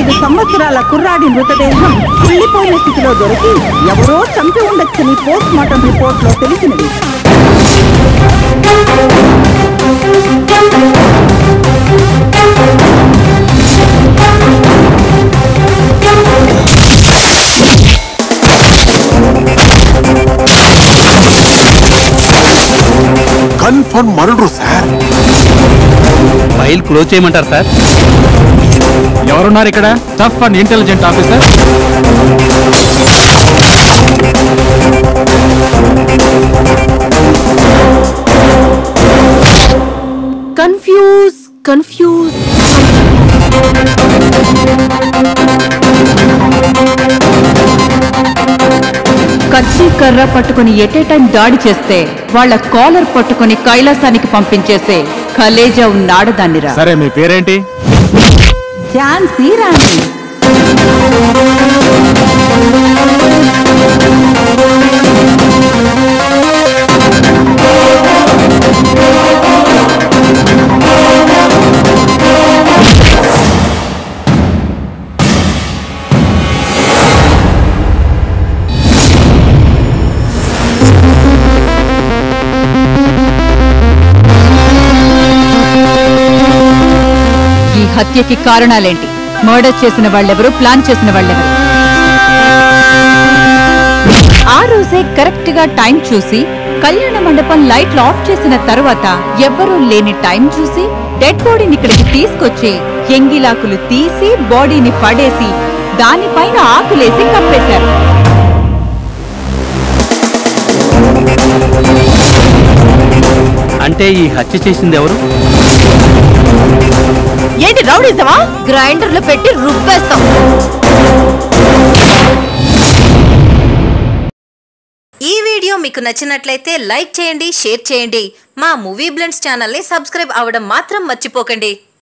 పదిహేడు సంవత్సరాల కుర్రాడి మృతదేహం కుళ్ళిపోయిన స్థితిలో దొరికి ఎవరో చంపి ఉండొచ్చని పోస్ట్ మార్టం రిపోర్ట్ లో తెలిసినది confirm murder sir file close చేయమంటారు సార్ ఎవరున్నారు ఇక్కడ tough and intelligent officer confuse confuse కచ్చి కర్ర పట్టుకుని ఎటే టైం దాడి చేస్తే వాళ్ళ కాలర్ పట్టుకుని కైలాసానికి పంపించేసే కలేజా ఉన్నాడదాన్నిరా సరే మీ పేరేంటి ఝాన్సీ రాణి ఈ హత్యకి కారణాలేంటి మర్డర్ చేసిన వాళ్ళెవరు ప్లాన్ చేసిన వాళ్ళెవరు ఆ రోజే కరెక్ట్ గా టైం చూసి కళ్యాణ మండపం లైట్లు ఆఫ్ చేసిన తర్వాత ఎవ్వరూ లేని టైం చూసి డెడ్ బాడీని ఇక్కడికి తీసుకొచ్చి ఎంగిలాకులు తీసి బాడీని పడేసి దానిపైన ఆకులేసి కప్పేశారు అంటే ఈ హత్య చేసింది ఎవరు ఏంటి రౌడీసమా గ్రైండర్ లో పెట్టి రుబ్బేస్తాం ఈ వీడియో మీకు నచ్చినట్లయితే లైక్ చేయండి షేర్ చేయండి మా మూవీ బ్లెండ్స్ ఛానల్ని సబ్స్క్రైబ్ అవ్వడం మాత్రం మర్చిపోకండి